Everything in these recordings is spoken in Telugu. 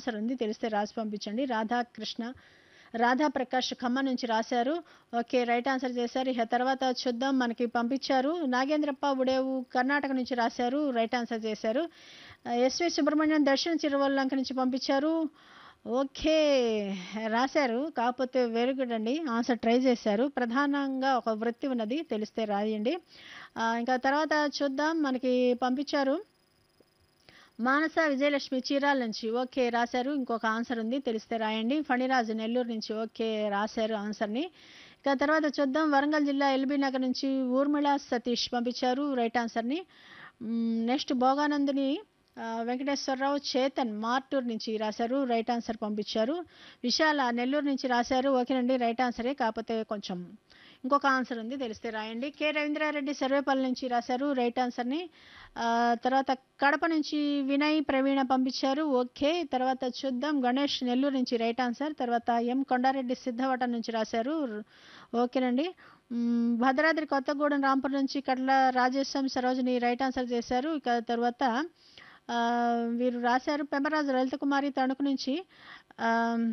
ఆన్సర్ ఉంది తెలిస్తే రాసి పంపించండి రాధాకృష్ణ రాధా ప్రకాష్ ఖమ్మం నుంచి రాశారు ఓకే రైట్ ఆన్సర్ చేశారు ఇక తర్వాత చూద్దాం మనకి పంపించారు నాగేంద్రప్ప ఉడేవు కర్ణాటక నుంచి రాశారు రైట్ ఆన్సర్ చేశారు ఎస్వి సుబ్రహ్మణ్యం దర్శన్ చిరువల్లంక నుంచి పంపించారు ఓకే రాశారు కాకపోతే వెరీ గుడ్ అండి ఆన్సర్ ట్రై చేశారు ప్రధానంగా ఒక వృత్తి ఉన్నది తెలిస్తే రాయండి ఆ, ఇంకా తర్వాత చూద్దాం మనకి పంపించారు మానస విజయలక్ష్మి చీరాల నుంచి ఓకే రాశారు ఇంకొక ఆన్సర్ ఉంది తెలిస్తే రాయండి ఫణిరాజు నెల్లూరు నుంచి ఓకే రాశారు ఆన్సర్ని ఇక తర్వాత చూద్దాం వరంగల్ జిల్లా ఎల్బీ నగర్ నుంచి ఊర్మిళ సతీష్ పంపించారు రైట్ ఆన్సర్ని మ్, నెక్స్ట్ భోగానందుని ఆ, వెంకటేశ్వరరావు చేతన్ మార్టూర్ నుంచి రాశారు రైట్ ఆన్సర్ పంపించారు విశాల నెల్లూరు నుంచి రాశారు ఓకేనండి రైట్ ఆన్సరే కాకపోతే కొంచెం ఇంకొక ఆన్సర్ ఉంది తెలిస్తే రాయండి కె రవీంద్రారెడ్డి సర్వేపల్లి నుంచి రాశారు రైట్ ఆన్సర్ని ఆ, తర్వాత కడప నుంచి వినయ్ ప్రవీణ పంపించారు ఓకే తర్వాత చూద్దాం గణేష్ నెల్లూరు నుంచి రైట్ ఆన్సర్ తర్వాత ఎం కొండారెడ్డి సిద్ధవటం నుంచి రాశారు ఓకేనండి మ్, భద్రాద్రి కొత్తగూడెం రాంపూర్ నుంచి కట్ల రాజేశం సరోజిని రైట్ ఆన్సర్ చేశారు ఇక తర్వాత ఆ, వీరు రాశారు పెంబరాజు లలిత కుమారి తణుకు నుంచి ఆ,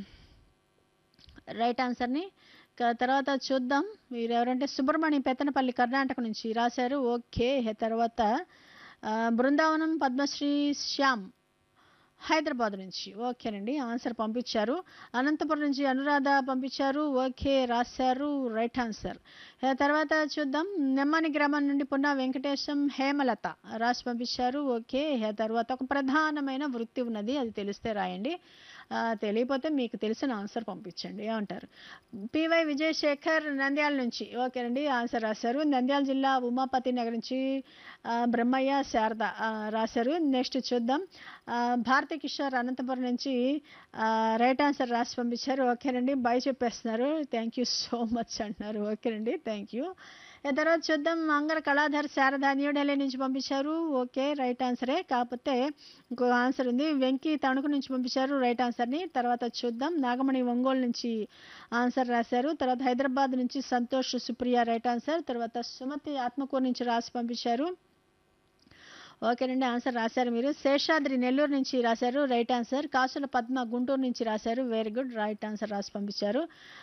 రైట్ ఆన్సర్ని ఇక తర్వాత చూద్దాం మీరు ఎవరంటే సుబ్రహ్మణ్యం పెత్తనపల్లి కర్ణాటక నుంచి రాశారు ఓకే తర్వాత ఆ, బృందావనం పద్మశ్రీ శ్యామ్ హైదరాబాద్ నుంచి ఓకేనండి ఆన్సర్ పంపించారు అనంతపురం నుంచి అనురాధ పంపించారు ఓకే రాశారు రైట్ ఆన్సర్ ఆ తర్వాత చూద్దాం నెమ్మని గ్రామం నుండి పున్నా వెంకటేశం హేమలత రాసి పంపించారు ఓకే ఆ తర్వాత ఒక ప్రధానమైన వృత్తి ఉన్నది అది తెలిస్తే రాయండి ఆ, తెలియకపోతే మీకు తెలిసిన ఆన్సర్ పంపించండి ఏమంటారు పివై విజయశేఖర్ నంద్యాల నుంచి ఓకేనండి ఆన్సర్ రాశారు నంద్యాల జిల్లా ఉమాపతి నగర్ నుంచి ఆ, బ్రహ్మయ్య శారద ఆ, రాశారు నెక్స్ట్ చూద్దాం ఆ, భారతి కిషోర్ అనంతపురం నుంచి ఆ, రైట్ ఆన్సర్ రాసి పంపించారు ఓకేనండి బాయ్ చెప్పేస్తున్నారు థ్యాంక్ యూ సో మచ్ అంటున్నారు ఓకేనండి థ్యాంక్ యూ ఆ తర్వాత చూద్దాం అంగర కళాధర్ శారద న్యూఢిల్లీ నుంచి పంపించారు ఓకే రైట్ ఆన్సరే కాకపోతే ఇంకో ఆన్సర్ ఉంది వెంకీ తణుకు నుంచి పంపించారు రైట్ ఆన్సర్ని తర్వాత చూద్దాం నాగమణి ఒంగోలు నుంచి ఆన్సర్ రాశారు తర్వాత హైదరాబాద్ నుంచి సంతోష్ సుప్రియ రైట్ ఆన్సర్ తర్వాత సుమతి ఆత్మకూరు నుంచి రాసి పంపించారు ఓకేనండి ఆన్సర్ రాశారు మీరు శేషాద్రి నెల్లూరు నుంచి రాశారు రైట్ ఆన్సర్ కాసుల పద్మ గుంటూరు నుంచి రాశారు వెరీ గుడ్ రైట్ ఆన్సర్ రాసి పంపించారు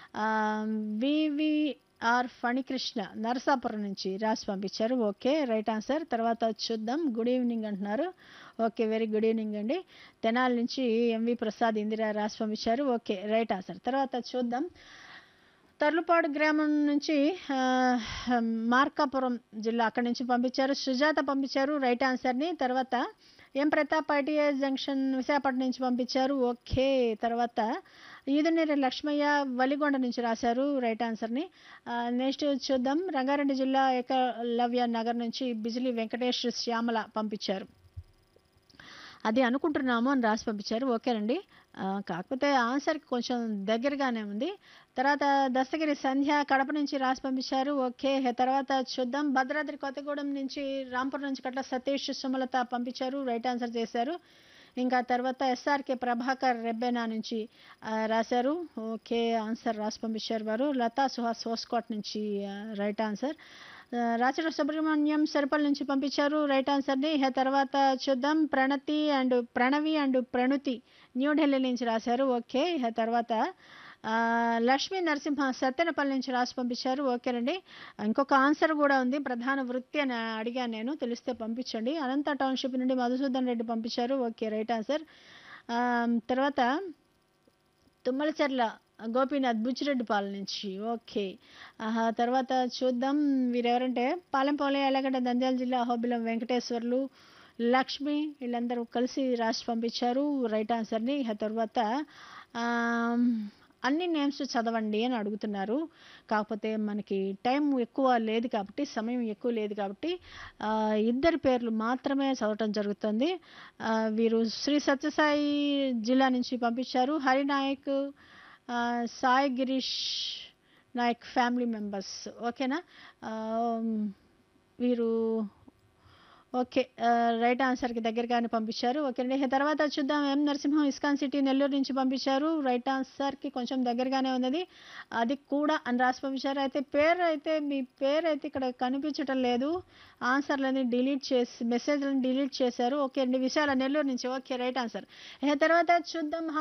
వివిఆర్ ఫణికృష్ణ నరసాపురం నుంచి రాసి పంపించారు ఓకే రైట్ ఆన్సర్ తర్వాత చూద్దాం గుడ్ ఈవినింగ్ అంటున్నారు ఓకే వెరీ గుడ్ ఈవినింగ్ అండి తెనాలి నుంచి ఎంవి ప్రసాద్ ఇందిరా రాసి పంపించారు ఓకే రైట్ ఆన్సర్ తర్వాత చూద్దాం తర్లుపాడు గ్రామం నుంచి ఆ, మార్కాపురం జిల్లా అక్కడి నుంచి పంపించారు సుజాత పంపించారు రైట్ ఆన్సర్ని తర్వాత M Pratap ITI junction Visakhapatnam నుంచి పంపించారు ఓకే తర్వాత ఈదునీరి లక్ష్మయ్య వలిగొండ నుంచి రాశారు రైట్ ఆన్సర్ని నెక్స్ట్ చూద్దాం రంగారెడ్డి జిల్లా ఏకలవ్య నగర్ నుంచి బిజిలీ వెంకటేష్ శ్యామల పంపించారు అది అనుకుంటున్నాము అని రాసి పంపించారు ఓకేనండి ఆ, కాకపోతే ఆన్సర్కి కొంచెం దగ్గరగానే ఉంది తర్వాత దస్తగిరి సంధ్య కడప నుంచి రాసి పంపించారు ఓకే తర్వాత చూద్దాం భద్రాద్రి కొత్తగూడెం నుంచి రాంపూర్ నుంచి కట్ల సతీష్ సుమలత పంపించారు రైట్ ఆన్సర్ చేశారు ఇంకా తర్వాత ఎస్ఆర్కే ప్రభాకర్ రెబ్బెనా నుంచి ఆ, రాశారు ఓకే ఆన్సర్ రాసి పంపించారు వారు లతా సుహాస్ హోస్కోట్ నుంచి ఆ, రైట్ ఆన్సర్ ఆ, రాచల సుబ్రహ్మణ్యం సరిపల్ నుంచి పంపించారు రైట్ ఆన్సర్ని ఇక తర్వాత చూద్దాం ప్రణతి అండ్ ప్రణవి అండ్ ప్రణుతి న్యూఢిల్లీ నుంచి రాశారు ఓకే ఇక తర్వాత ఆ, లక్ష్మీ నరసింహ సత్తెనపల్లి నుంచి రాసి పంపించారు ఓకేనండి ఇంకొక ఆన్సర్ కూడా ఉంది ప్రధాన వృత్తి అని అడిగాను నేను తెలిస్తే పంపించండి అనంత టౌన్షిప్ నుండి మధుసూదన్ రెడ్డి పంపించారు ఓకే రైట్ ఆన్సర్ ఆ, తర్వాత తుమ్మలచెర్ల గోపీనాథ్ బుచ్చిరెడ్డిపాలెం నుంచి ఓకే ఆహా తర్వాత చూద్దాం వీరెవరంటే పాలెంపోలే ఎలగడ్డ నంద్యాల జిల్లా హోబిలం వెంకటేశ్వర్లు లక్ష్మి వీళ్ళందరూ కలిసి రాసి పంపించారు రైట్ ఆన్సర్ని ఆ తర్వాత ఆమ్, అన్ని నేమ్స్ చదవండి అని అడుగుతున్నారు కాకపోతే మనకి టైం ఎక్కువ లేదు కాబట్టి సమయం ఎక్కువ లేదు కాబట్టి ఆ, ఇద్దరి పేర్లు మాత్రమే చదవటం జరుగుతుంది ఆ, వీరు శ్రీ సత్యసాయి జిల్లా నుంచి పంపించారు హరినాయక్ ఆ, సాయి గిరీష్ నాయక్ ఫ్యామిలీ మెంబర్స్ ఓకేనా ఆ, వీరు ఓకే ఆ, రైట్ ఆన్సర్కి దగ్గరగానే పంపించారు ఓకే అండి ఇక తర్వాత చూద్దాం M Narasimham ISKCON city Nellore నుంచి పంపించారు రైట్ ఆన్సర్కి కొంచెం దగ్గరగానే ఉన్నది అది కూడా అని రాసి పంపించారు అయితే పేరు అయితే మీ పేరు అయితే ఇక్కడ కనిపించటం లేదు ఆన్సర్లని డిలీట్ చేసి మెసేజ్లను డిలీట్ చేశారు ఓకే అండి విశాల నెల్లూరు నుంచి ఓకే రైట్ ఆన్సర్ ఇక తర్వాత చూద్దాం